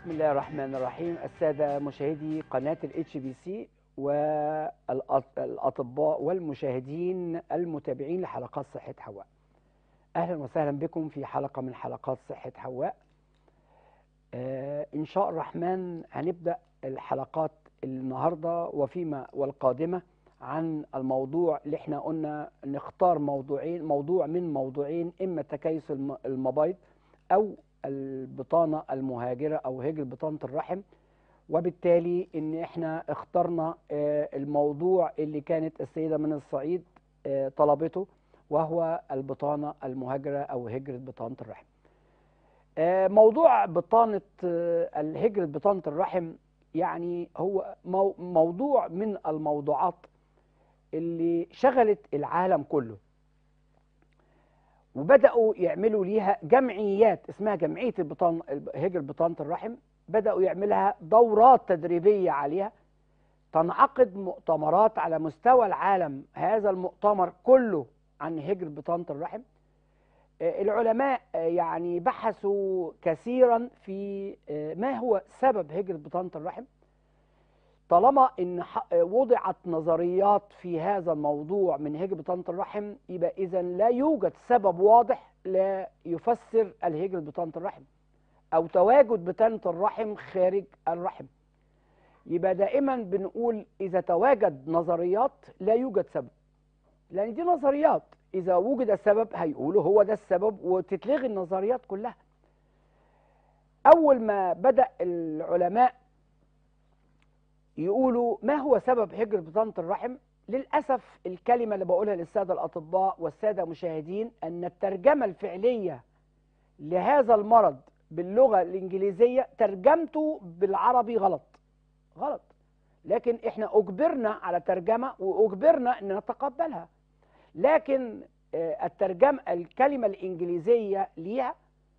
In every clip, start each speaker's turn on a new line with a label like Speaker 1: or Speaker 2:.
Speaker 1: بسم الله الرحمن الرحيم السادة مشاهدي قناة الاتش بي سي والأطباء والمشاهدين المتابعين لحلقات صحة حواء أهلا وسهلا بكم في حلقة من حلقات صحة حواء آه إن شاء الرحمن هنبدأ الحلقات النهاردة وفيما والقادمة عن الموضوع اللي احنا قلنا نختار موضوعين موضوع من موضوعين إما تكيس الم- المبايض أو البطانة المهاجرة أو هجر بطانة الرحم وبالتالي ان احنا اخترنا آه، الموضوع اللي كانت السيدة من الصعيد آه، طلبته وهو البطانة المهاجرة او هجرة بطانة الرحم آه، موضوع بطانة آه، الهجرة بطانة الرحم يعني هو مو- موضوع من الموضوعات اللي شغلت العالم كله وبدأوا يعملوا ليها جمعيات اسمها جمعية البطان هجر بطانة الرحم بدأوا يعملها دورات تدريبية عليها تنعقد مؤتمرات على مستوى العالم هذا المؤتمر كله عن هجر بطانة الرحم آه، العلماء آه، يعني بحثوا كثيرا في آه، ما هو سبب هجرة بطانة الرحم طالما ان ح- وضعت نظريات في هذا الموضوع من هجر بطانة الرحم يبقى اذا لا يوجد سبب واضح لا يفسر الهجر بطانة الرحم او تواجد بطانة الرحم خارج الرحم يبقى دائما بنقول اذا تواجد نظريات لا يوجد سبب لان دي نظريات اذا وجد سبب هيقولوا هو ده السبب وتتلغي النظريات كلها اول ما بدا العلماء يقولوا ما هو سبب هجر بطانة الرحم للأسف الكلمة اللي بقولها للسادة الأطباء والسادة مشاهدين أن الترجمة الفعلية لهذا المرض باللغة الإنجليزية ترجمته بالعربي غلط غلط لكن احنا أجبرنا على ترجمة وأجبرنا أن نتقبلها لكن آه، الترجمة الكلمة الإنجليزية ليها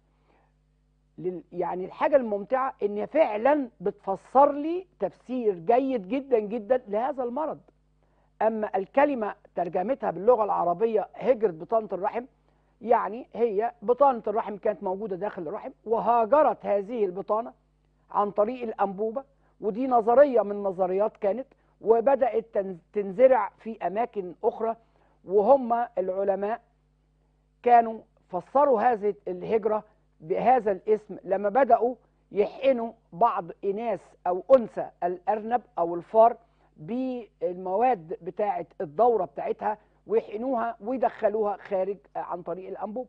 Speaker 1: لل- يعني الحاجة الممتعة ان فعلا بتفسر لي تفسير جيد جدا جدا لهذا المرض اما الكلمة ترجمتها باللغة العربية هجرة بطانة الرحم يعني هي بطانة الرحم كانت موجودة داخل الرحم وهاجرت هذه البطانة عن طريق الأنبوبة ودي نظرية من نظريات كانت وبدأت تن- تنزرع في أماكن أخرى وهم العلماء كانوا فسروا هذه الهجرة بهذا الاسم لما بدأوا يحقنوا بعض إناث أو أنثى الأرنب أو الفار بالمواد بتاعة الدورة بتاعتها ويحقنوها ويدخلوها خارج عن طريق الأنبوب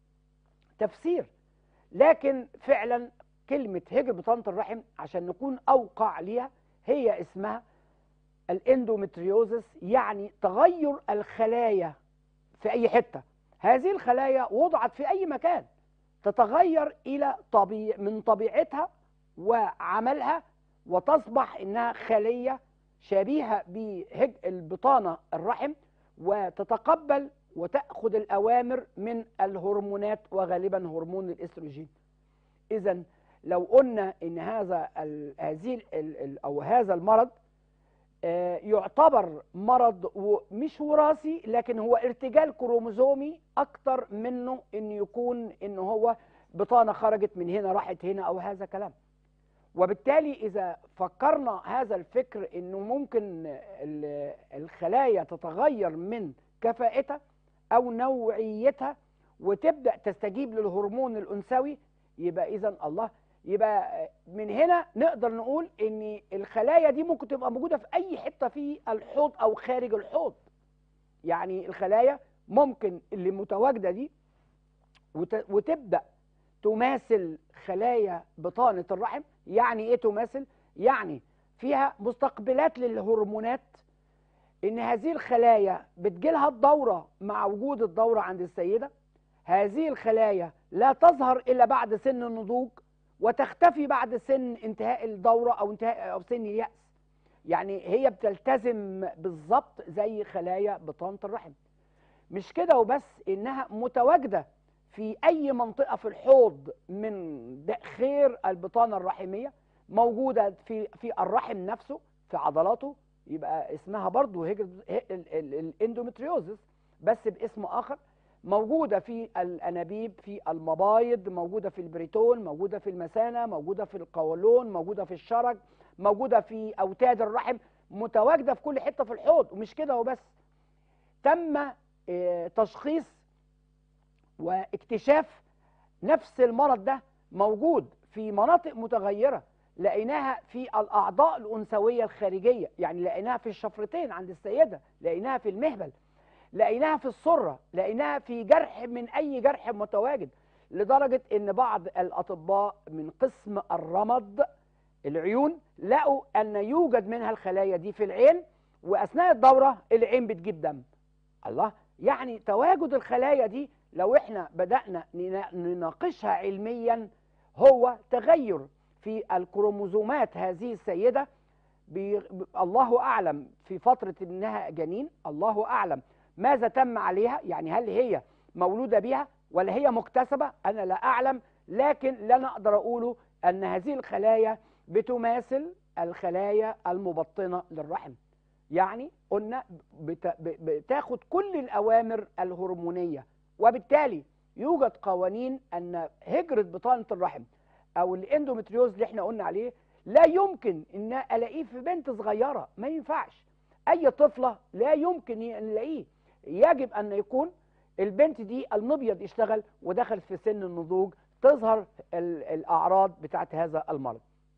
Speaker 1: تفسير لكن فعلا كلمة هجر بطانة الرحم عشان نكون أوقع ليها هي اسمها الاندومتريوزس يعني تغير الخلايا في أي حتة هذه الخلايا وضعت في أي مكان تتغير الى طبيع من طبيعتها وعملها وتصبح انها خليه شبيهه بهج البطانه الرحم وتتقبل وتاخذ الاوامر من الهرمونات وغالبا هرمون الاستروجين اذا لو قلنا ان هذا ال- هذه ال- ال- او هذا المرض آه، يعتبر مرض و- مش وراثي لكن هو ارتجال كروموزومي اكتر منه ان يكون ان هو بطانه خرجت من هنا راحت هنا او هذا كلام وبالتالي اذا فكرنا هذا الفكر انه ممكن ال- الخلايا تتغير من كفاءتها او نوعيتها وتبدا تستجيب للهرمون الانثوي يبقى اذا الله يبقى من هنا نقدر نقول ان الخلايا دي ممكن تبقى موجوده في اي حته في الحوض او خارج الحوض يعني الخلايا ممكن اللي متواجده دي وت- وتبدا تماثل خلايا بطانه الرحم يعني ايه تماثل يعني فيها مستقبلات للهرمونات ان هذه الخلايا بتجيلها الدوره مع وجود الدوره عند السيده هذه الخلايا لا تظهر الا بعد سن النضوج وتختفي بعد سن انتهاء الدوره او انتهاء او سن الياس يعني هي بتلتزم بالظبط زي خلايا بطانه الرحم مش كده وبس انها متواجده في اي منطقه في الحوض من د- خير البطانه الرحميه موجوده في في الرحم نفسه في عضلاته يبقى اسمها برضو هجر ال- ال- الاندومتريوزس بس باسم اخر موجوده في الانابيب في المبايض موجوده في البريتون موجوده في المثانه موجوده في القولون موجوده في الشرج موجوده في اوتاد الرحم متواجده في كل حته في الحوض ومش كده وبس تم آه، تشخيص واكتشاف نفس المرض ده موجود في مناطق متغيره لقيناها في الاعضاء الانثويه الخارجيه يعني لقيناها في الشفرتين عند السيده لقيناها في المهبل لقيناها في السره لقيناها في جرح من اي جرح متواجد لدرجه ان بعض الاطباء من قسم الرمد العيون لقوا ان يوجد منها الخلايا دي في العين واثناء الدوره العين بتجيب دم الله يعني تواجد الخلايا دي لو احنا بدانا ننا- نناقشها علميا هو تغير في الكروموزومات هذه السيده بي... ب- الله اعلم في فتره انها جنين الله اعلم ماذا تم عليها يعني هل هي مولوده بها ولا هي مكتسبه انا لا اعلم لكن لا أنا اقدر اقوله ان هذه الخلايا بتماثل الخلايا المبطنه للرحم يعني قلنا بت... ب- بتاخد كل الاوامر الهرمونيه وبالتالي يوجد قوانين ان هجره بطانه الرحم او الاندومتريوز اللي احنا قلنا عليه لا يمكن ان الاقيه في بنت صغيره ما ينفعش اي طفله لا يمكن ي- نلاقيه يجب ان يكون البنت دي المبيض يشتغل ودخل في سن النضوج تظهر ال- الاعراض بتاعت هذا المرض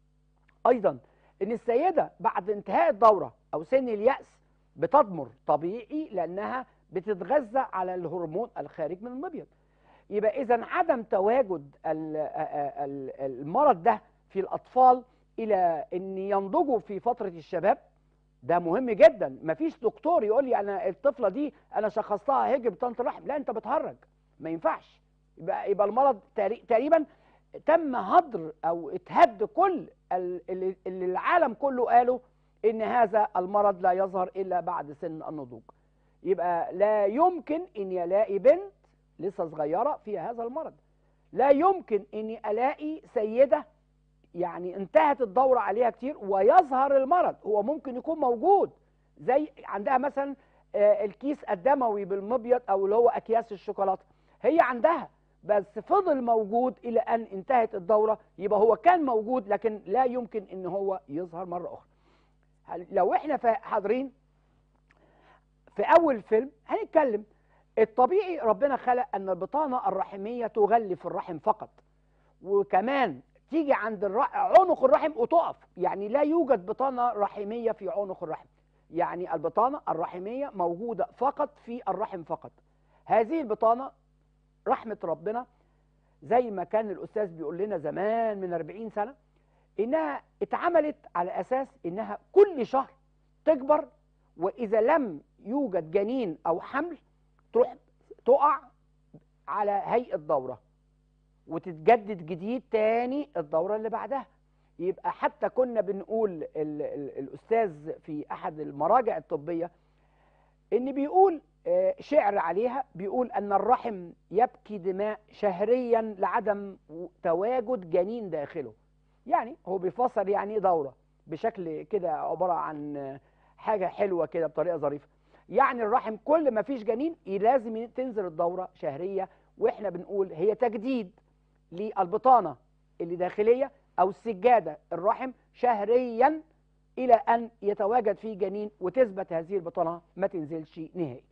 Speaker 1: ايضا ان السيده بعد انتهاء الدوره او سن الياس بتضمر طبيعي لانها بتتغذى على الهرمون الخارج من المبيض يبقى اذا عدم تواجد ال- ال- المرض ده في الاطفال الى ان ينضجوا في فتره الشباب ده مهم جدا مفيش دكتور يقول لي انا الطفله دي انا شخصتها هجر بطانه الرحم لا انت بتهرج ما ينفعش يبقى يبقى المرض تقري- تقريبا تم هدر او اتهد كل ال- اللي اللي العالم كله قالوا ان هذا المرض لا يظهر الا بعد سن النضوج يبقى لا يمكن اني الاقي بنت لسه صغيره فيها هذا المرض لا يمكن اني الاقي سيده يعني انتهت الدوره عليها كتير ويظهر المرض هو ممكن يكون موجود زي عندها مثلا آه، الكيس الدموي بالمبيض او اللي هو اكياس الشوكولاته هي عندها بس فضل موجود الى ان انتهت الدوره يبقى هو كان موجود لكن لا يمكن ان هو يظهر مره اخرى هل- لو احنا فا- حاضرين في اول فيلم هنتكلم الطبيعي ربنا خلق ان البطانه الرحميه تغلف الرحم فقط وكمان تيجي عند الر... عنق الرحم وتقف يعني لا يوجد بطانه رحميه في عنق الرحم يعني البطانه الرحميه موجوده فقط في الرحم فقط هذه البطانه رحمه ربنا زي ما كان الاستاذ بيقول لنا زمان من 40 سنه انها اتعملت على اساس انها كل شهر تكبر واذا لم يوجد جنين او حمل تروح تقع على هيئه دوره وتتجدد جديد تاني الدوره اللي بعدها يبقى حتى كنا بنقول ال ال الاستاذ في احد المراجع الطبيه ان بيقول آه، شعر عليها بيقول ان الرحم يبكي دماء شهريا لعدم تواجد جنين داخله يعني هو بيفسر يعني ايه دوره بشكل كده عباره عن آه، حاجه حلوه كده بطريقه ظريفه يعني الرحم كل ما فيش جنين لازم تنزل الدوره شهريه واحنا بنقول هي تجديد للبطانه اللي داخليه او السجاده الرحم شهريا الى ان يتواجد فيه جنين وتثبت هذه البطانه ما تنزلش نهائي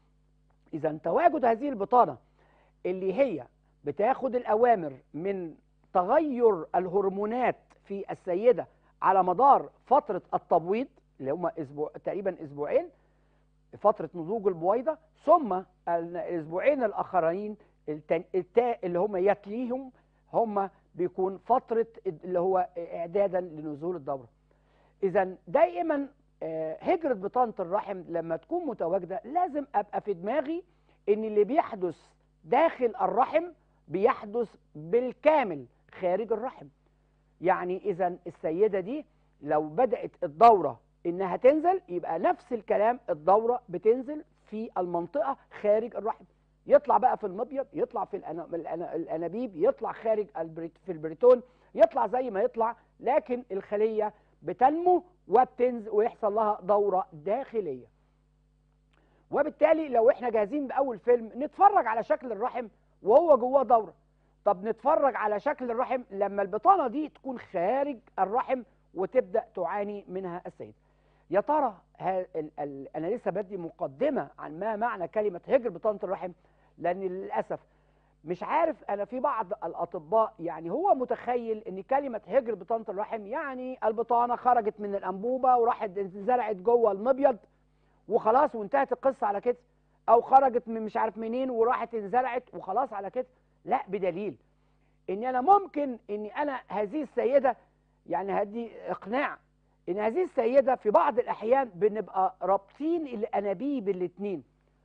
Speaker 1: اذا تواجد هذه البطانه اللي هي بتاخد الاوامر من تغير الهرمونات في السيده على مدار فتره التبويض اللي هم اسبوع تقريبا اسبوعين فتره نضوج البويضه ثم الاسبوعين الاخرين التن- التا اللي هم يتليهم هم بيكون فتره اللي هو اعدادا لنزول الدوره اذا دائما آه، هجره بطانه الرحم لما تكون متواجده لازم ابقى في دماغي ان اللي بيحدث داخل الرحم بيحدث بالكامل خارج الرحم يعني اذا السيده دي لو بدات الدوره انها تنزل يبقى نفس الكلام الدوره بتنزل في المنطقه خارج الرحم يطلع بقى في المبيض يطلع في الأنا- الأنا- الانابيب يطلع خارج البريت في البريتون يطلع زي ما يطلع لكن الخليه بتنمو وبتنزل ويحصل لها دوره داخليه وبالتالي لو احنا جاهزين باول فيلم نتفرج على شكل الرحم وهو جواه دوره طب نتفرج على شكل الرحم لما البطانه دي تكون خارج الرحم وتبدا تعاني منها السيده يا ترى ها ال ال انا لسه بدي مقدمه عن ما معنى كلمه هجر بطانه الرحم لان للاسف مش عارف انا في بعض الاطباء يعني هو متخيل ان كلمه هجر بطانه الرحم يعني البطانه خرجت من الانبوبه وراحت زرعت جوه المبيض وخلاص وانتهت القصه على كده او خرجت من مش عارف منين وراحت انزرعت وخلاص على كده لا بدليل ان انا ممكن ان انا هذه السيده يعني هدي اقناع ان هذه السيده في بعض الاحيان بنبقى رابطين الانابيب الاثنين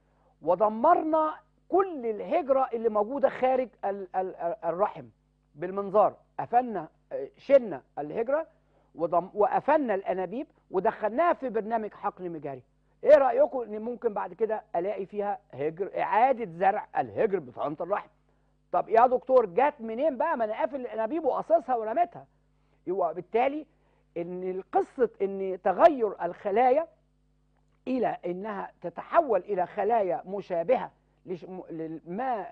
Speaker 1: ودمرنا كل الهجره اللي موجوده خارج ال ال الرحم بالمنظار قفلنا شلنا الهجره وضم وقفلنا الانابيب ودخلناها في برنامج حقن مجاري ايه رايكم ان ممكن بعد كده الاقي فيها هجر اعاده زرع الهجر بطانه الرحم طب يا دكتور جت منين بقى ما انا قافل الانابيب وقصصها ورميتها يبقى بالتالي ان قصه ان تغير الخلايا الى انها تتحول الى خلايا مشابهه لما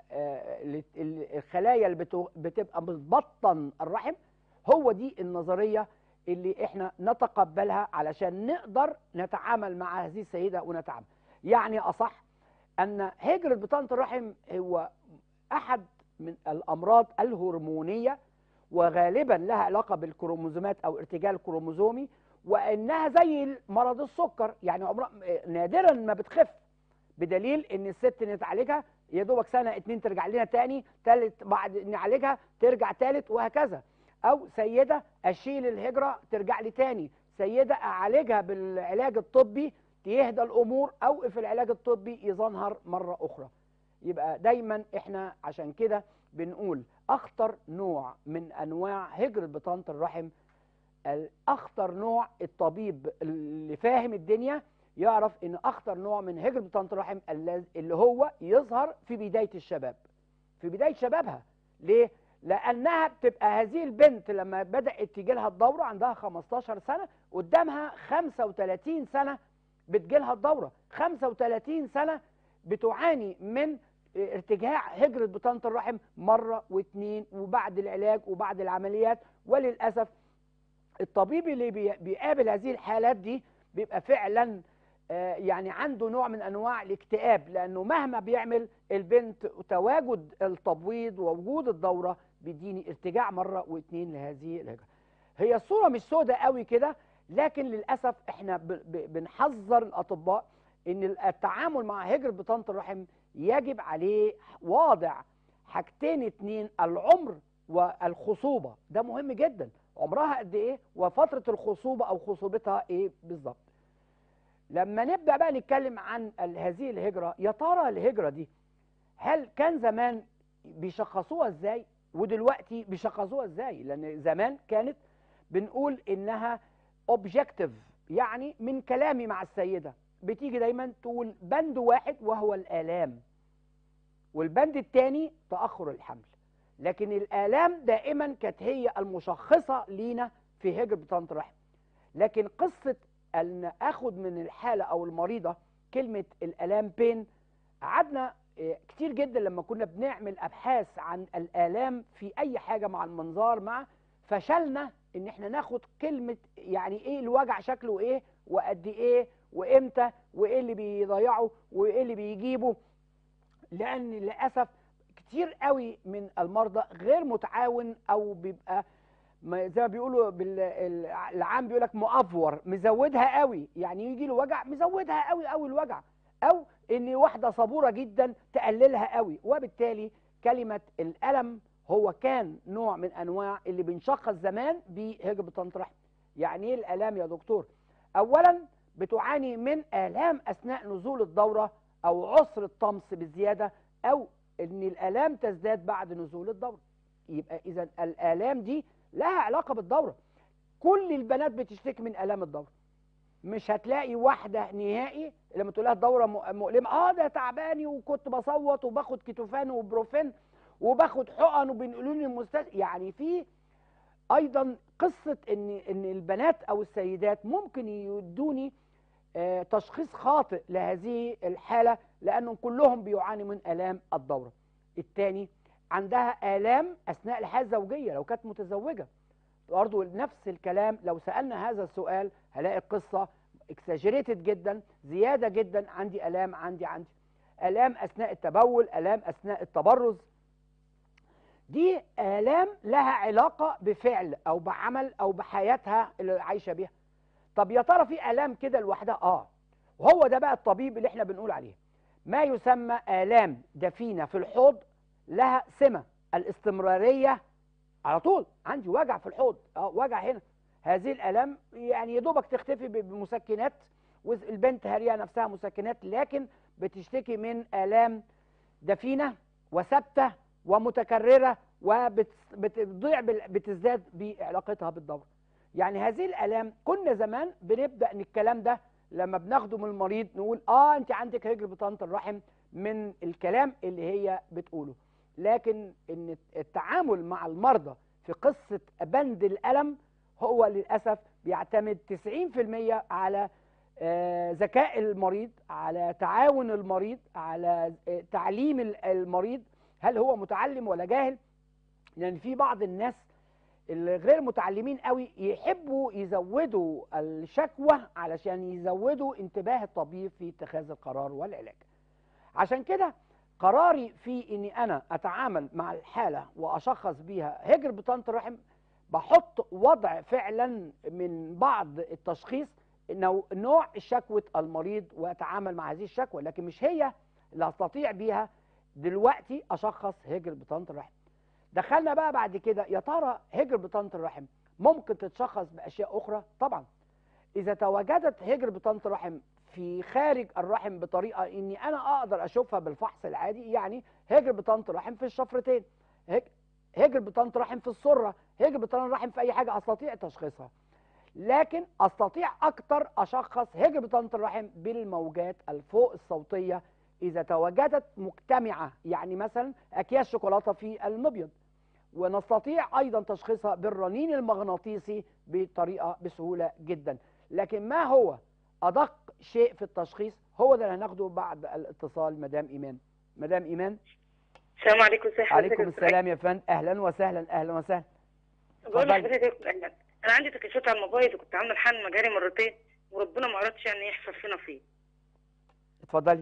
Speaker 1: الخلايا اللي بتبقى بتبطن الرحم هو دي النظريه اللي احنا نتقبلها علشان نقدر نتعامل مع هذه السيده ونتعامل يعني اصح ان هجره بطانه الرحم هو احد من الامراض الهرمونيه وغالبا لها علاقه بالكروموزومات او ارتجال كروموزومي وانها زي مرض السكر يعني عمرها نادرا ما بتخف بدليل ان الست نتعالجها يا دوبك سنه اتنين ترجع لنا تاني تالت بعد نعالجها ترجع تالت وهكذا او سيده اشيل الهجره ترجع لي تاني سيده اعالجها بالعلاج الطبي تهدى الامور اوقف العلاج الطبي يظهر مره اخرى يبقى دايما احنا عشان كده بنقول اخطر نوع من انواع هجره بطانه الرحم الاخطر نوع الطبيب اللي فاهم الدنيا يعرف ان اخطر نوع من هجره بطانه الرحم اللي هو يظهر في بدايه الشباب في بدايه شبابها ليه لانها بتبقى هذه البنت لما بدات تيجي لها الدوره عندها 15 سنه قدامها 35 سنه بتجي لها الدوره 35 سنه بتعاني من ارتجاع هجرة بطانة الرحم مرة واثنين وبعد العلاج وبعد العمليات وللأسف الطبيب اللي بيقابل هذه الحالات دي بيبقى فعلا يعني عنده نوع من أنواع الاكتئاب لأنه مهما بيعمل البنت تواجد التبويض ووجود الدورة بيديني ارتجاع مرة واثنين لهذه الهجرة هي الصورة مش سوداء قوي كده لكن للأسف احنا بنحذر الأطباء ان التعامل مع هجرة بطانة الرحم يجب عليه واضع حاجتين اتنين العمر والخصوبة ده مهم جدا عمرها قد ايه وفترة الخصوبة او خصوبتها ايه بالظبط لما نبدأ بقى نتكلم عن هذه الهجرة يا ترى الهجرة دي هل كان زمان بيشخصوها ازاي ودلوقتي بيشخصوها ازاي لان زمان كانت بنقول انها اوبجكتيف يعني من كلامي مع السيدة بتيجي دايما تقول بند واحد وهو الآلام والبند الثاني تأخر الحمل لكن الآلام دائما كانت هي المشخصة لينا في هجر بطانة الرحم لكن قصة أن أخد من الحالة أو المريضة كلمة الآلام بين قعدنا كتير جدا لما كنا بنعمل أبحاث عن الآلام في أي حاجة مع المنظار مع فشلنا ان احنا ناخد كلمة يعني ايه الوجع شكله ايه وقد ايه وامتى وايه اللي بيضيعه وايه اللي بيجيبه لان للاسف كتير قوي من المرضى غير متعاون او بيبقى زي ما بيقولوا العام بيقول لك مؤفور مزودها قوي يعني يجي له وجع مزودها قوي قوي الوجع او ان واحده صبوره جدا تقللها قوي وبالتالي كلمه الالم هو كان نوع من انواع اللي بنشخص زمان بهجر بطانه رحم يعني ايه الالام يا دكتور اولا بتعاني من آلام أثناء نزول الدورة أو عسر الطمس بزيادة أو أن الآلام تزداد بعد نزول الدورة يبقى إذا الآلام دي لها علاقة بالدورة كل البنات بتشتكي من آلام الدورة مش هتلاقي واحدة نهائي لما تقول لها الدورة مؤلمة اه ده تعباني وكنت بصوت وباخد كيتوفان وبروفين وباخد حقن وبينقلوني المستشفى يعني في ايضا قصة ان ان البنات او السيدات ممكن يدوني آه، تشخيص خاطئ لهذه الحالة لأنهم كلهم بيعانوا من آلام الدورة الثاني عندها آلام أثناء الحياة الزوجية لو كانت متزوجة برضه نفس الكلام لو سألنا هذا السؤال هلاقي القصة اكساجريتد جدا زيادة جدا عندي آلام عندي عندي آلام أثناء التبول آلام أثناء التبرز دي آلام لها علاقة بفعل أو بعمل أو بحياتها اللي عايشة بيها طب يا ترى في آلام كده لوحدها آه وهو ده بقى الطبيب اللي احنا بنقول عليه ما يسمى آلام دفينة في الحوض لها سمة الاستمرارية على طول عندي وجع في الحوض اه وجع هنا هذه الآلام يعني يا دوبك تختفي ب- بمسكنات والبنت هارية نفسها مسكنات لكن بتشتكي من آلام دفينة وثابتة ومتكررة وبتضيع بتزداد بعلاقتها بالدورة يعني هذه الآلام كنا زمان بنبدأ ان الكلام ده لما بناخده من المريض نقول اه انت عندك هجر بطانة الرحم من الكلام اللي هي بتقوله لكن ان التعامل مع المرضى في قصة بند الألم هو للأسف بيعتمد 90% على آه، ذكاء المريض على تعاون المريض على آه، تعليم ال- المريض هل هو متعلم ولا جاهل لأن في بعض الناس اللي غير متعلمين قوي يحبوا يزودوا الشكوى علشان يزودوا انتباه الطبيب في اتخاذ القرار والعلاج عشان كده قراري في اني انا اتعامل مع الحاله واشخص بيها هجر بطانه الرحم بحط وضع فعلا من بعض التشخيص انه نوع شكوى المريض واتعامل مع هذه الشكوى لكن مش هي اللي استطيع بيها دلوقتي اشخص هجر بطانه الرحم دخلنا بقى بعد كده يا ترى هجر بطانه الرحم ممكن تتشخص باشياء اخرى طبعا اذا تواجدت هجر بطانه الرحم في خارج الرحم بطريقه اني انا اقدر اشوفها بالفحص العادي يعني هجر بطانه الرحم في الشفرتين هج- هجر بطانه الرحم في السره هجر بطانه الرحم في اي حاجه استطيع تشخيصها لكن استطيع اكتر اشخص هجر بطانه الرحم بالموجات الفوق الصوتيه اذا تواجدت مجتمعه يعني مثلا اكياس شوكولاته في المبيض ونستطيع ايضا تشخيصها بالرنين المغناطيسي بطريقه بسهوله جدا لكن ما هو ادق شيء في التشخيص هو ده اللي هناخده بعد الاتصال مدام ايمان مدام ايمان
Speaker 2: السلام عليكم ازي حضرتك
Speaker 1: عليكم
Speaker 2: يا دكتور
Speaker 1: السلام يا فندم اهلا وسهلا اهلا وسهلا
Speaker 2: أيمن؟ بقول
Speaker 1: اتفضلي.
Speaker 2: لحضرتك يا دكتور أيمن، انا عندي تكيسات على الموبايل وكنت عامله حمل مجاري مرتين وربنا ما اردش يعني يحصل فينا فيه
Speaker 1: اتفضلي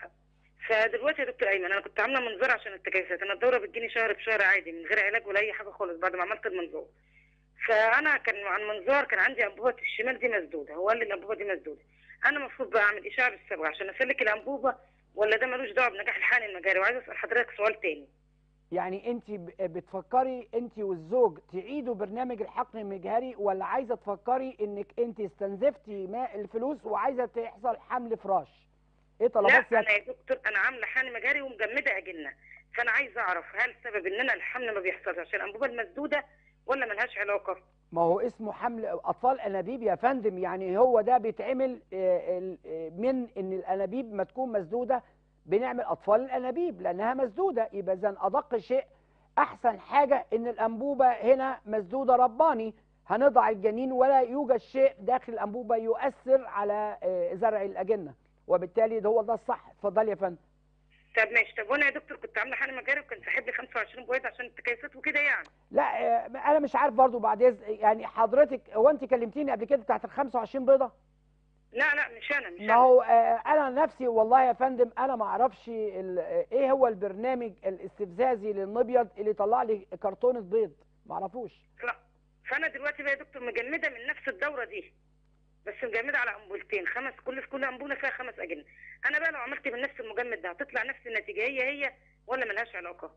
Speaker 2: فدلوقتي يا دكتور ايمن انا كنت عامله منظار عشان التكيسات انا الدوره بتجيني شهر بشهر عادي من غير علاج ولا اي حاجه خالص بعد ما عملت المنظار فانا كان مع المنظار كان عندي انبوبه الشمال دي مسدوده هو قال لي الانبوبه دي مسدوده انا المفروض بقى اعمل اشعه بالصبغه عشان اسلك الانبوبه ولا ده ملوش دعوه بنجاح الحقن المجاري وعايزه اسال حضرتك سؤال تاني
Speaker 1: يعني انت ب- بتفكري انت والزوج تعيدوا برنامج الحقن المجهري ولا عايزه تفكري انك انت استنزفتي ماء الفلوس وعايزه تحصل حمل فراش ايه
Speaker 2: لا
Speaker 1: طلبات
Speaker 2: انا
Speaker 1: سيادتك
Speaker 2: يا دكتور انا عامله حقن مجاري ومجمده اجنه فانا عايزه اعرف هل سبب ان انا الحمل ما بيحصلش عشان الانبوبه المسدوده ولا ملهاش علاقه
Speaker 1: ما هو اسمه حمل اطفال انابيب يا فندم يعني هو ده بيتعمل آه، ال- آه، من ان الانابيب ما تكون مسدوده بنعمل اطفال الانابيب لانها مسدوده يبقى اذا ادق شيء احسن حاجه ان الانبوبه هنا مسدوده رباني هنضع الجنين ولا يوجد شيء داخل الانبوبه يؤثر على آه، زرع الاجنه وبالتالي ده هو ده الصح اتفضلي يا فندم
Speaker 2: طب ماشي طب وانا يا دكتور كنت عامله حقن مجاري وكان ساحب لي 25 بويض عشان التكيسات وكده يعني
Speaker 1: لا آه، انا مش عارف برضو بعد إذن- يعني حضرتك هو انت كلمتيني قبل كده بتاعت ال 25 بيضه
Speaker 2: لا لا مش انا مش
Speaker 1: ما
Speaker 2: انا
Speaker 1: هو آه، انا نفسي والله يا فندم انا ما اعرفش ال- آه، ايه هو البرنامج الاستفزازي للمبيض اللي طلع لي كرتونه بيض ما اعرفوش
Speaker 2: لا فانا دلوقتي بقى يا دكتور مجمده من نفس الدوره دي بس مجمده على انبولتين خمس كل في كل انبوله فيها خمس اجنه انا بقى لو عملت من نفس المجمد ده هتطلع نفس النتيجه هي هي ولا ملهاش علاقه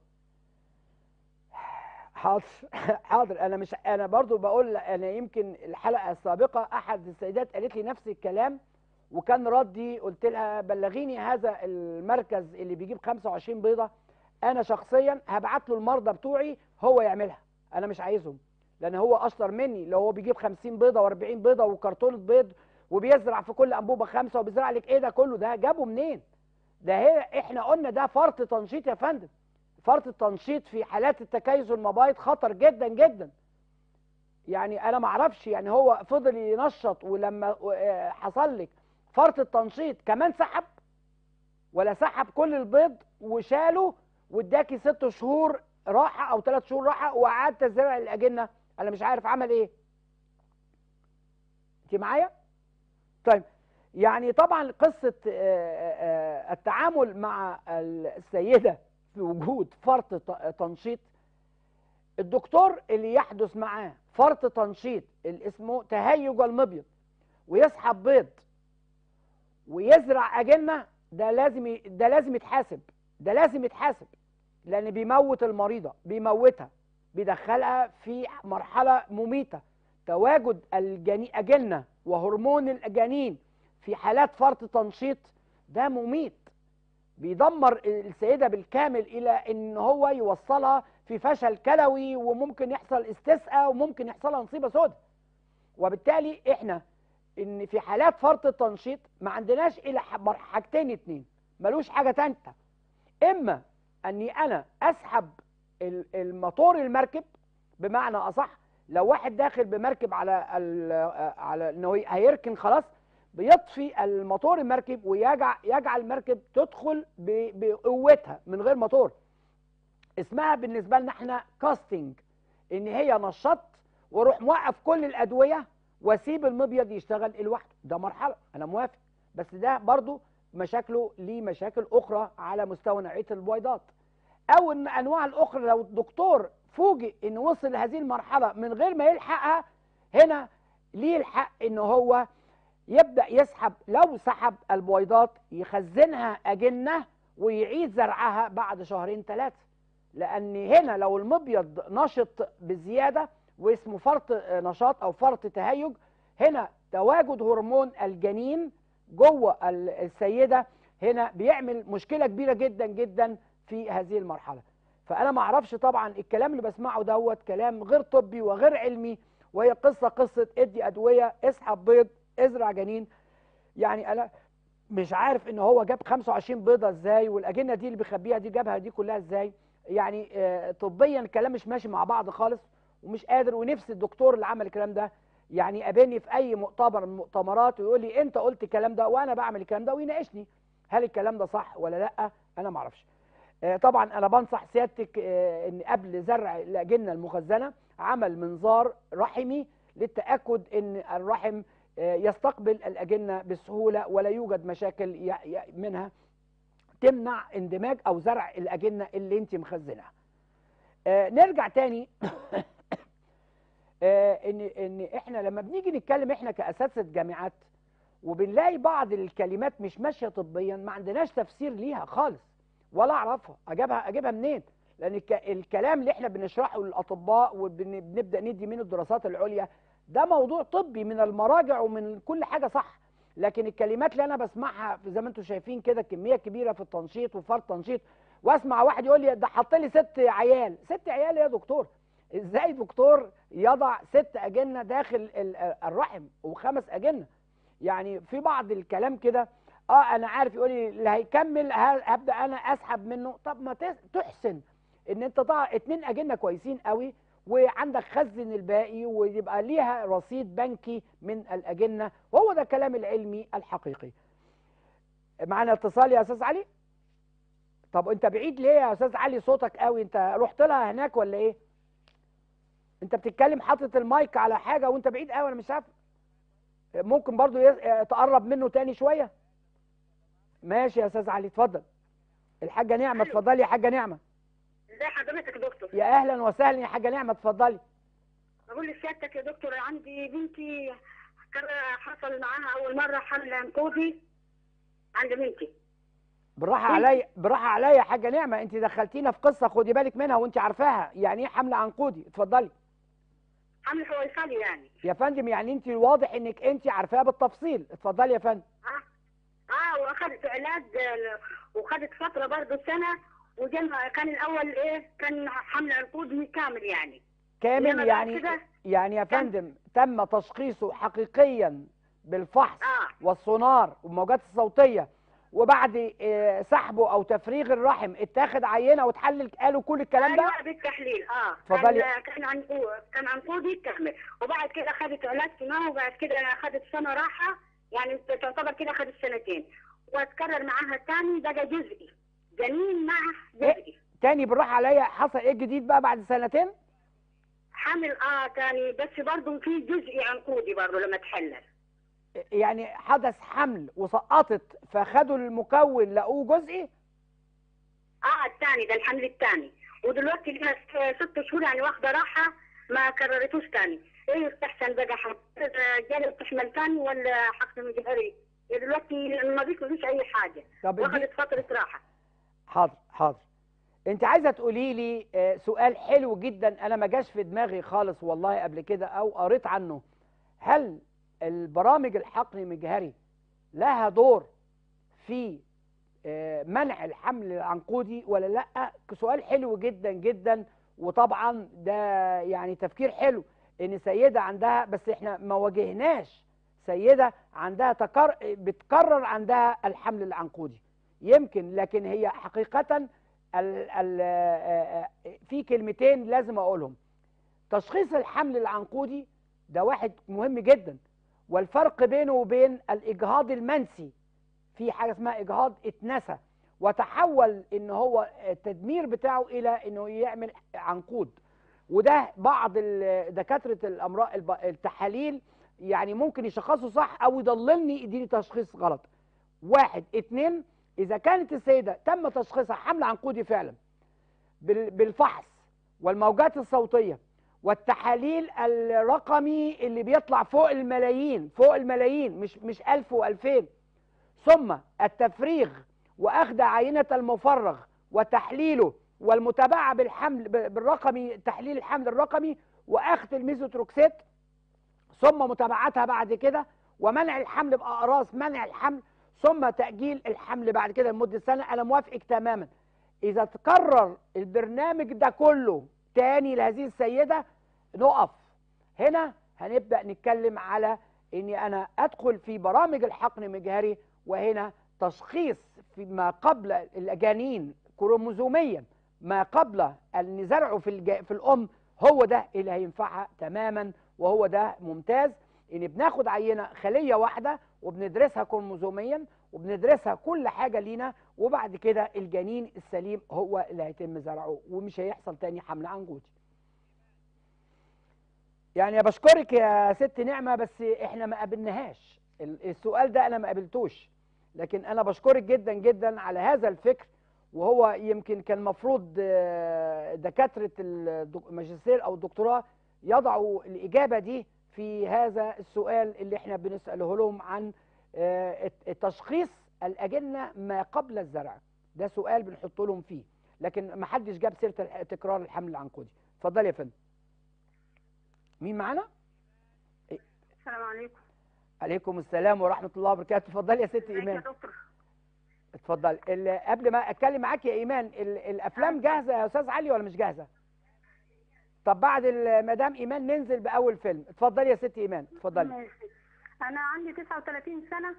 Speaker 1: حاضر حاضر انا مش انا برضو بقول انا يمكن الحلقه السابقه احد السيدات قالت لي نفس الكلام وكان ردي قلت لها بلغيني هذا المركز اللي بيجيب 25 بيضه انا شخصيا هبعت له المرضى بتوعي هو يعملها انا مش عايزهم لان هو اشطر مني لو هو بيجيب 50 بيضه و40 بيضه وكرتونه بيض وبيزرع في كل انبوبه خمسه وبيزرع لك ايه ده كله ده جابه منين ده هي احنا قلنا ده فرط تنشيط يا فندم فرط التنشيط في حالات التكيس والمبايض خطر جدا جدا يعني انا ما اعرفش يعني هو فضل ينشط ولما آه، حصل لك فرط التنشيط كمان سحب ولا سحب كل البيض وشاله واداكي ست شهور راحه او ثلاث شهور راحه وقعد تزرع الاجنه انا مش عارف عمل ايه انت معايا طيب يعني طبعا قصه آه، آه، التعامل مع السيده في وجود فرط ت- تنشيط الدكتور اللي يحدث معاه فرط تنشيط اللي اسمه تهيج المبيض ويسحب بيض ويزرع اجنه ده لازم ي- ده لازم يتحاسب ده لازم يتحاسب لان بيموت المريضه بيموتها بيدخلها في مرحله مميته تواجد الجنين اجنه وهرمون الجنين في حالات فرط تنشيط ده مميت بيدمر السيده بالكامل الى ان هو يوصلها في فشل كلوي وممكن يحصل استسقاء وممكن يحصلها نصيبه سوداء وبالتالي احنا ان في حالات فرط التنشيط ما عندناش الا ح- مر- حاجتين اتنين ملوش حاجه تالته اما اني انا اسحب ال- الموتور المركب بمعنى اصح لو واحد داخل بمركب على ال- على انه هي- هيركن خلاص بيطفي الموتور المركب ويجعل يجعل المركب تدخل ب- بقوتها من غير موتور اسمها بالنسبه لنا احنا كاستنج ان هي نشط واروح موقف كل الادويه واسيب المبيض يشتغل لوحده ده مرحله انا موافق بس ده برضو مشاكله ليه مشاكل اخرى على مستوى نوعيه البويضات او ان انواع الاخرى لو الدكتور فوجئ انه وصل لهذه المرحله من غير ما يلحقها هنا ليه الحق ان هو يبدا يسحب لو سحب البويضات يخزنها اجنه ويعيد زرعها بعد شهرين ثلاثه لان هنا لو المبيض نشط بزياده واسمه فرط نشاط او فرط تهيج هنا تواجد هرمون الجنين جوه ال- السيده هنا بيعمل مشكله كبيره جدا جدا في هذه المرحله فانا ما اعرفش طبعا الكلام اللي بسمعه دوت كلام غير طبي وغير علمي وهي قصه قصه ادي ادويه اسحب بيض ازرع جنين يعني انا مش عارف ان هو جاب 25 بيضه ازاي والاجنه دي اللي بيخبيها دي جابها دي كلها ازاي يعني آه، طبيا الكلام مش ماشي مع بعض خالص ومش قادر ونفس الدكتور اللي عمل الكلام ده يعني قابلني في اي مؤتمر من المؤتمرات ويقول لي انت قلت الكلام ده وانا بعمل الكلام ده ويناقشني هل الكلام ده صح ولا لا انا ما اعرفش آه، طبعا انا بنصح سيادتك آه، ان قبل زرع الاجنه المخزنه عمل منظار رحمي للتاكد ان الرحم آه، يستقبل الاجنه بسهوله ولا يوجد مشاكل ي- ي- منها تمنع اندماج او زرع الاجنه اللي انت مخزنها آه، نرجع تاني آه، ان ان احنا لما بنيجي نتكلم احنا كاساتذه جامعات وبنلاقي بعض الكلمات مش ماشيه طبيا ما عندناش تفسير ليها خالص ولا اعرفها اجيبها اجيبها منين لان الك- الكلام اللي احنا بنشرحه للاطباء وبنبدا ندي منه الدراسات العليا ده موضوع طبي من المراجع ومن كل حاجه صح لكن الكلمات اللي انا بسمعها زي ما انتم شايفين كده كميه كبيره في التنشيط وفرط تنشيط واسمع واحد يقول لي ده حط لي ست عيال ست عيال يا دكتور ازاي دكتور يضع ست اجنه داخل ال- الرحم وخمس اجنه يعني في بعض الكلام كده اه انا عارف يقول لي اللي هيكمل ه- هبدا انا اسحب منه طب ما تس- تحسن ان انت تضع اتنين اجنه كويسين قوي وعندك خزن الباقي ويبقى ليها رصيد بنكي من الاجنه وهو ده الكلام العلمي الحقيقي معانا اتصال يا استاذ علي طب انت بعيد ليه يا استاذ علي صوتك قوي انت رحت لها هناك ولا ايه انت بتتكلم حاطط المايك على حاجه وانت بعيد قوي انا مش عارف ممكن برضو يس- تقرب منه تاني شويه ماشي يا استاذ علي اتفضل الحاجه نعمه
Speaker 2: ألو.
Speaker 1: اتفضلي يا حاجه نعمه
Speaker 2: ازي حضرتك يا دكتور
Speaker 1: يا اهلا وسهلا يا حاجه نعمه اتفضلي
Speaker 2: بقول لسيادتك يا دكتور عندي بنتي كان حصل معاها اول مره حمل عنقودي عند بنتي
Speaker 1: بالراحه
Speaker 2: إيه؟
Speaker 1: عليا بالراحه عليا يا حاجه نعمه انت دخلتينا في قصه خدي بالك منها وانت عارفاها يعني ايه حمل عنقودي اتفضلي
Speaker 2: حمل حويصلي يعني
Speaker 1: يا فندم يعني انت واضح انك انت عارفاها بالتفصيل اتفضلي يا فندم
Speaker 2: اه اه واخدت علاج آه، وخدت فتره برضه سنه وجالها كان الاول ايه كان حمل عنقودي كامل يعني
Speaker 1: كامل
Speaker 2: إنما بعد
Speaker 1: يعني
Speaker 2: كده
Speaker 1: يعني يا
Speaker 2: تم-
Speaker 1: فندم تم تشخيصه حقيقيا بالفحص
Speaker 2: اه
Speaker 1: والسونار والموجات الصوتيه وبعد آه، سحبه او تفريغ الرحم اتاخد عينه وتحلل قالوا كل الكلام ده
Speaker 2: ايوه بالتحليل اه
Speaker 1: اتفضلي.
Speaker 2: كان كان عنقودي كان عنقودي كامل وبعد كده خدت علاج سنه وبعد كده خدت سنه راحه
Speaker 3: يعني تعتبر كده خدت سنتين واتكرر معاها تاني بقى جزئي جنين مع جزئي
Speaker 1: تاني بالراحه عليا حصل ايه جديد بقى بعد سنتين
Speaker 3: حمل اه تاني بس برضه في جزئي عنقودي برضه لما تحلل
Speaker 1: يعني حدث حمل وسقطت فخدوا المكون لقوه جزئي
Speaker 3: اه الثاني ده الحمل الثاني ودلوقتي لها ست- ست شهور يعني واخده راحه ما كررتوش تاني ايه يستحسن بقى حضرتك جالي تحمل تاني ولا حقن مجهري دلوقتي ما فيش اي حاجه
Speaker 1: طب ادي-
Speaker 3: واخدت فتره راحه
Speaker 1: حاضر حاضر انت عايزه تقولي لي آه، سؤال حلو جدا انا ما جاش في دماغي خالص والله قبل كده او قريت عنه هل البرامج الحقن المجهري لها دور في آه، منع الحمل العنقودي ولا لا سؤال حلو جدا جدا وطبعا ده يعني تفكير حلو ان سيده عندها بس احنا ما واجهناش سيده عندها تكر بتكرر عندها الحمل العنقودي يمكن لكن هي حقيقه ال ال آه، آه، في كلمتين لازم اقولهم تشخيص الحمل العنقودي ده واحد مهم جدا والفرق بينه وبين الاجهاض المنسي في حاجه اسمها اجهاض اتنسى وتحول ان هو التدمير بتاعه الى انه يعمل عنقود وده بعض ال- دكاتره الامراض الب- التحاليل يعني ممكن يشخصوا صح او يضللني يديني تشخيص غلط واحد اتنين اذا كانت السيده تم تشخيصها حمل عنقودي فعلا بال- بالفحص والموجات الصوتيه والتحاليل الرقمي اللي بيطلع فوق الملايين فوق الملايين مش مش 1000 و2000 ثم التفريغ واخذ عينه المفرغ وتحليله والمتابعه بالحمل ب- بالرقمي تحليل الحمل الرقمي واخذ الميزوتروكسيت ثم متابعتها بعد كده ومنع الحمل باقراص منع الحمل ثم تاجيل الحمل بعد كده لمده سنه انا موافقك تماما اذا تكرر البرنامج ده كله تاني لهذه السيده نقف هنا هنبدا نتكلم على اني انا ادخل في برامج الحقن المجهري وهنا تشخيص فيما قبل الجنين كروموزوميا ما قبل ان زرعه في الج... في الام هو ده اللي هينفعها تماما وهو ده ممتاز ان بناخد عينه خليه واحده وبندرسها كروموزوميا وبندرسها كل حاجه لينا وبعد كده الجنين السليم هو اللي هيتم زرعه ومش هيحصل تاني حمل عنقودي يعني بشكرك يا ست نعمه بس احنا ما قابلناهاش ال- السؤال ده انا ما قابلتوش لكن انا بشكرك جدا جدا على هذا الفكر وهو يمكن كان المفروض آه، دكاتره الدك- الماجستير او الدكتوراه يضعوا الاجابه دي في هذا السؤال اللي احنا بنساله لهم عن آه، الت- التشخيص الاجنه ما قبل الزرع ده سؤال بنحط لهم فيه لكن ما حدش جاب سيره الح- تكرار الحمل العنقودي اتفضل يا فندم مين معانا
Speaker 3: السلام عليكم
Speaker 1: عليكم السلام ورحمه الله وبركاته اتفضلي يا ست
Speaker 3: ازيك يا
Speaker 1: ايمان
Speaker 3: دكتور
Speaker 1: اتفضل ال- قبل ما اتكلم معاك يا ايمان ال- الافلام جاهزه يا استاذ علي ولا مش جاهزه طب بعد ال- مدام ايمان ننزل باول فيلم اتفضلي يا ست ايمان اتفضلي
Speaker 3: ماشي. انا عندي 39 سنه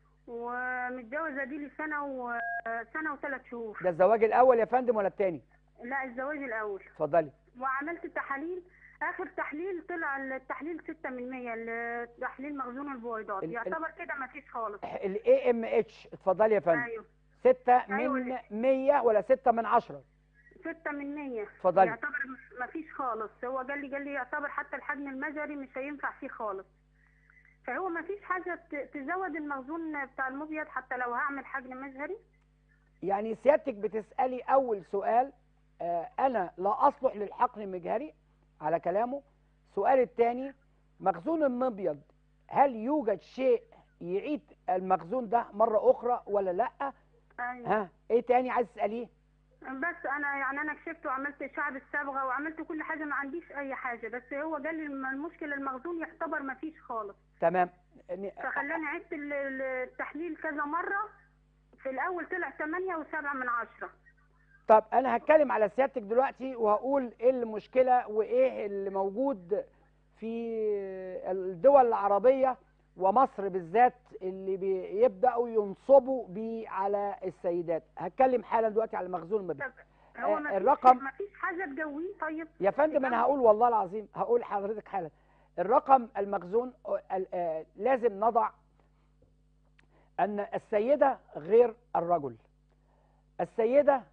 Speaker 3: ومتجوزه دي لي سنه وسنه وثلاث شهور
Speaker 1: ده الزواج الاول يا فندم ولا الثاني
Speaker 3: لا الزواج الاول
Speaker 1: اتفضلي
Speaker 3: وعملت تحاليل اخر تحليل طلع التحليل 6 من 100 تحليل مخزون البويضات
Speaker 1: ال- ال-
Speaker 3: يعتبر كده ما فيش خالص
Speaker 1: الاي ام اتش اتفضلي يا فندم
Speaker 3: ايوه
Speaker 1: 6
Speaker 3: أيوة.
Speaker 1: من 100 ولا 6 من 10
Speaker 3: 6 من 100
Speaker 1: اتفضلي.
Speaker 3: يعتبر ما فيش خالص هو قال لي قال لي يعتبر حتى الحجم المجري مش هينفع فيه خالص فهو ما فيش حاجه ت- تزود المخزون بتاع المبيض حتى لو هعمل حجم مجهري
Speaker 1: يعني سيادتك بتسالي اول سؤال آه انا لا اصلح للحقن المجهري على كلامه السؤال الثاني مخزون المبيض هل يوجد شيء يعيد المخزون ده مره اخرى ولا لا
Speaker 3: ايوه
Speaker 1: ها ايه تاني عايز تساليه
Speaker 3: بس انا يعني انا كشفت وعملت اشعه بالصبغه وعملت كل حاجه ما عنديش اي حاجه بس هو قال لي الم- المشكله المخزون يعتبر ما فيش خالص
Speaker 1: تمام ن-
Speaker 3: فخلاني عدت ال- ال- التحليل كذا مره في الاول طلع 8 و7 من عشرة
Speaker 1: طب انا هتكلم على سيادتك دلوقتي وهقول ايه المشكله وايه اللي موجود في الدول العربيه ومصر بالذات اللي بيبداوا ينصبوا بيه على السيدات هتكلم حالا دلوقتي على مخزون المبيض
Speaker 3: طب هو
Speaker 1: آه،
Speaker 3: ما فيش
Speaker 1: الرقم-
Speaker 3: ما فيش حاجه تجويه طيب
Speaker 1: يا فندم انا هقول والله العظيم هقول لحضرتك حالا الرقم المخزون آه، ال- آه، لازم نضع ان السيده غير الرجل السيده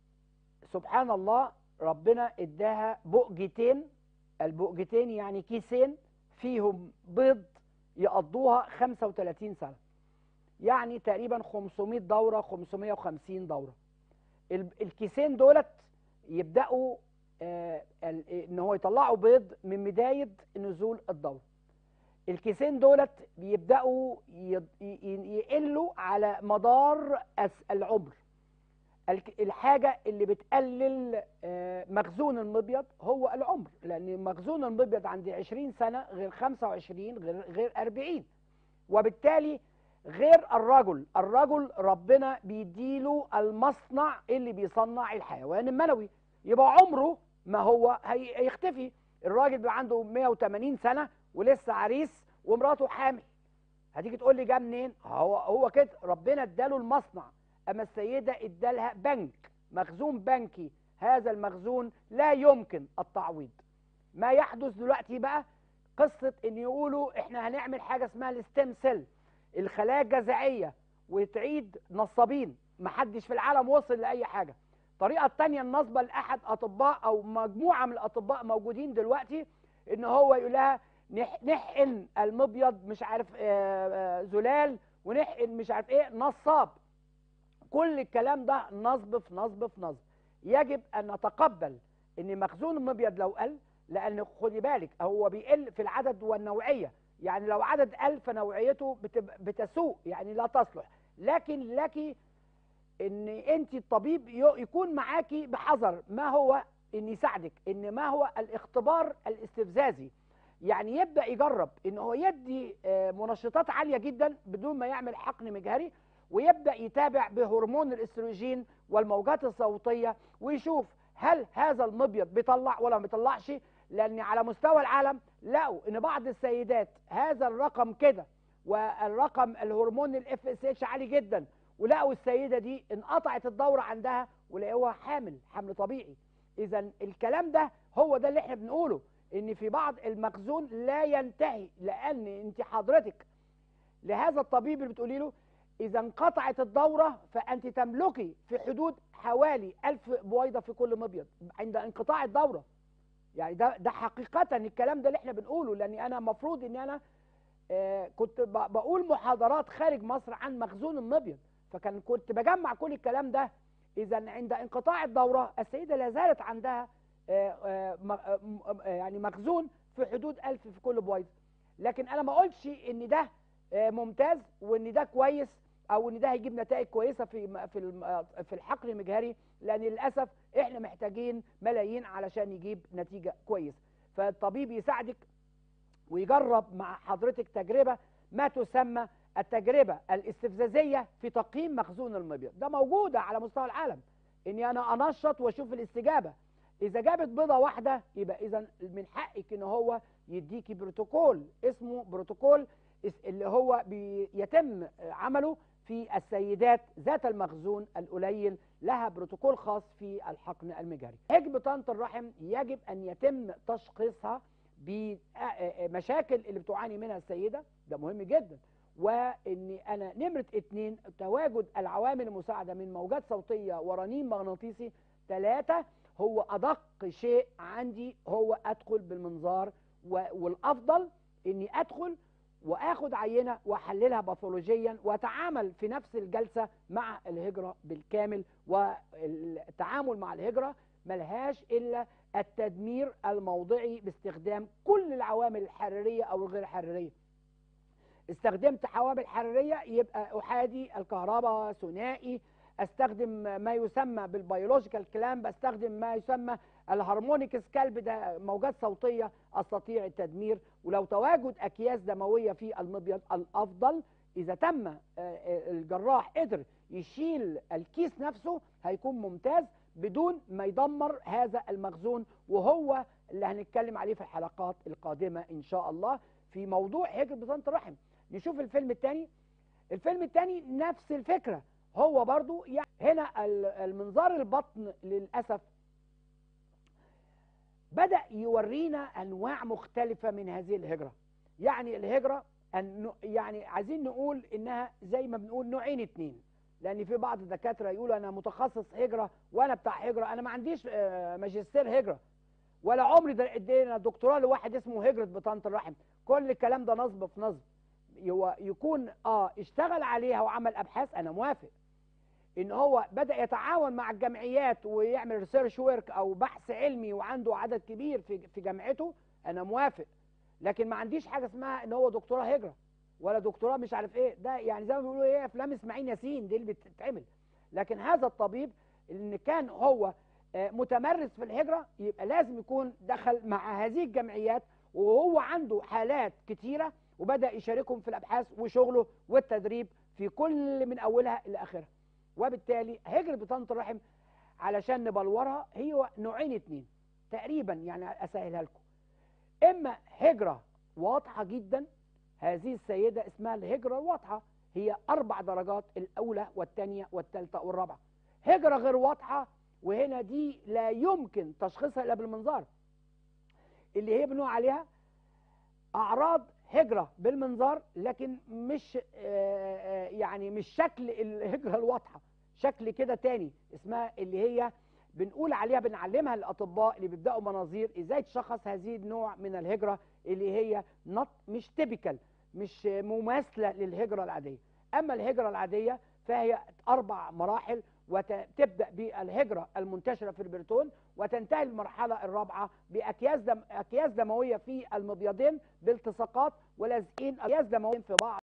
Speaker 1: سبحان الله ربنا اداها بؤجتين البؤجتين يعني كيسين فيهم بيض يقضوها 35 سنه يعني تقريبا 500 دوره 550 دوره ال- الكيسين دولت يبداوا آه، ال- ان هو يطلعوا بيض من بدايه نزول الدوره الكيسين دولت بيبداوا يض- ي- ي- يقلوا على مدار أس- العمر الك- الحاجه اللي بتقلل آه، مخزون المبيض هو العمر لان مخزون المبيض عند 20 سنه غير 25 غير غير 40 وبالتالي غير الرجل الرجل ربنا بيديله المصنع اللي بيصنع الحيوان المنوي يبقى عمره ما هو هي- هيختفي الراجل بيبقى عنده 180 سنه ولسه عريس ومراته حامل هتيجي تقول لي جه منين هو هو كده ربنا اداله المصنع اما السيده ادالها بنك مخزون بنكي هذا المخزون لا يمكن التعويض ما يحدث دلوقتي بقى قصه ان يقولوا احنا هنعمل حاجه اسمها الستيم سيل الخلايا الجذعيه وتعيد نصابين محدش في العالم وصل لاي حاجه الطريقه الثانيه النصبه لاحد اطباء او مجموعه من الاطباء موجودين دلوقتي ان هو يقول لها نح- نحقن المبيض مش عارف آه، آه، زلال ونحقن مش عارف ايه نصاب كل الكلام ده نصب في نصب في نصب يجب ان نتقبل ان مخزون المبيض لو قل لان خدي بالك هو بيقل في العدد والنوعيه يعني لو عدد قل فنوعيته بتب- بتسوء يعني لا تصلح لكن لك ان انت الطبيب ي- يكون معاكي بحذر ما هو ان يساعدك ان ما هو الاختبار الاستفزازي يعني يبدا يجرب ان هو يدي آه، منشطات عاليه جدا بدون ما يعمل حقن مجهري ويبدا يتابع بهرمون الاستروجين والموجات الصوتيه ويشوف هل هذا المبيض بيطلع ولا ما بيطلعش لان على مستوى العالم لقوا ان بعض السيدات هذا الرقم كده والرقم الهرمون الاف اس اتش عالي جدا ولقوا السيده دي انقطعت الدوره عندها ولقوها حامل حمل طبيعي اذا الكلام ده هو ده اللي احنا بنقوله ان في بعض المخزون لا ينتهي لان انت حضرتك لهذا الطبيب اللي بتقولي له اذا انقطعت الدوره فانت تملكي في حدود حوالي ألف بويضه في كل مبيض عند انقطاع الدوره يعني ده ده حقيقه الكلام ده اللي احنا بنقوله لاني انا المفروض ان انا آه، كنت ب- بقول محاضرات خارج مصر عن مخزون المبيض فكان كنت بجمع كل الكلام ده اذا عند انقطاع الدوره السيده لا زالت عندها آه، آه، م- آه، م- آه، يعني مخزون في حدود ألف في كل بويضه لكن انا ما اقولش ان ده آه، ممتاز وان ده كويس او ان ده هيجيب نتائج كويسه في م- في الم- آه، في الحقن المجهري لان للاسف احنا محتاجين ملايين علشان يجيب نتيجه كويسه فالطبيب يساعدك ويجرب مع حضرتك تجربه ما تسمى التجربه الاستفزازيه في تقييم مخزون المبيض ده موجوده على مستوى العالم اني انا انشط واشوف الاستجابه اذا جابت بيضه واحده يبقى اذا من حقك ان هو يديكي بروتوكول اسمه بروتوكول اس- اللي هو بيتم عمله في السيدات ذات المخزون القليل لها بروتوكول خاص في الحقن المجهري حجب طنط الرحم يجب ان يتم تشخيصها بمشاكل اللي بتعاني منها السيده ده مهم جدا وان انا نمره اتنين تواجد العوامل المساعده من موجات صوتيه ورنين مغناطيسي ثلاثه هو ادق شيء عندي هو ادخل بالمنظار و- والافضل اني ادخل واخد عينه واحللها باثولوجيا واتعامل في نفس الجلسه مع الهجره بالكامل والتعامل مع الهجره ملهاش الا التدمير الموضعي باستخدام كل العوامل الحراريه او الغير حراريه استخدمت عوامل حراريه يبقى احادي الكهرباء ثنائي استخدم ما يسمى بالبيولوجيكال كلام بستخدم ما يسمى الهارمونيك سكالب ده موجات صوتيه استطيع التدمير ولو تواجد اكياس دمويه في المبيض الافضل اذا تم آه، آه، الجراح قدر يشيل الكيس نفسه هيكون ممتاز بدون ما يدمر هذا المخزون وهو اللي هنتكلم عليه في الحلقات القادمه ان شاء الله في موضوع هجرة بطانة الرحم نشوف الفيلم الثاني الفيلم الثاني نفس الفكره هو برضو يعني هنا ال- المنظار البطن للاسف بدأ يورينا أنواع مختلفة من هذه الهجرة يعني الهجرة أن يعني عايزين نقول انها زي ما بنقول نوعين اتنين لان في بعض الدكاتره يقولوا انا متخصص هجره وانا بتاع هجره انا ما عنديش آه، ماجستير هجره ولا عمري ده ادينا دكتوراه لواحد اسمه هجره بطانه الرحم كل الكلام ده نصب في نصب هو يكون اه اشتغل عليها وعمل ابحاث انا موافق ان هو بدا يتعاون مع الجمعيات ويعمل ريسيرش ورك او بحث علمي وعنده عدد كبير في في جامعته انا موافق لكن ما عنديش حاجه اسمها ان هو دكتوراه هجره ولا دكتوراه مش عارف ايه ده يعني زي ما بيقولوا ايه افلام اسماعيل ياسين دي اللي بتتعمل لكن هذا الطبيب ان كان هو آه، متمرس في الهجره يبقى لازم يكون دخل مع هذه الجمعيات وهو عنده حالات كتيره وبدا يشاركهم في الابحاث وشغله والتدريب في كل من اولها لاخرها وبالتالي هجره بطانه الرحم علشان نبلورها هي نوعين اتنين تقريبا يعني اسهلها لكم اما هجره واضحه جدا هذه السيده اسمها الهجره الواضحه هي اربع درجات الاولى والثانيه والثالثه والرابعه هجره غير واضحه وهنا دي لا يمكن تشخيصها الا بالمنظار اللي هي بنقول عليها اعراض هجره بالمنظار لكن مش آه، آه، يعني مش شكل الهجره الواضحه شكل كده تاني اسمها اللي هي بنقول عليها بنعلمها للاطباء اللي بيبداوا مناظير ازاي تشخص هذه النوع من الهجره اللي هي نط مش تيبيكال مش مماثله للهجره العاديه اما الهجره العاديه فهي اربع مراحل وتبدا بالهجره المنتشره في البرتون وتنتهي المرحله الرابعه باكياس دم اكياس دمويه في المبيضين بالتصاقات ولازقين اكياس دمويه في بعض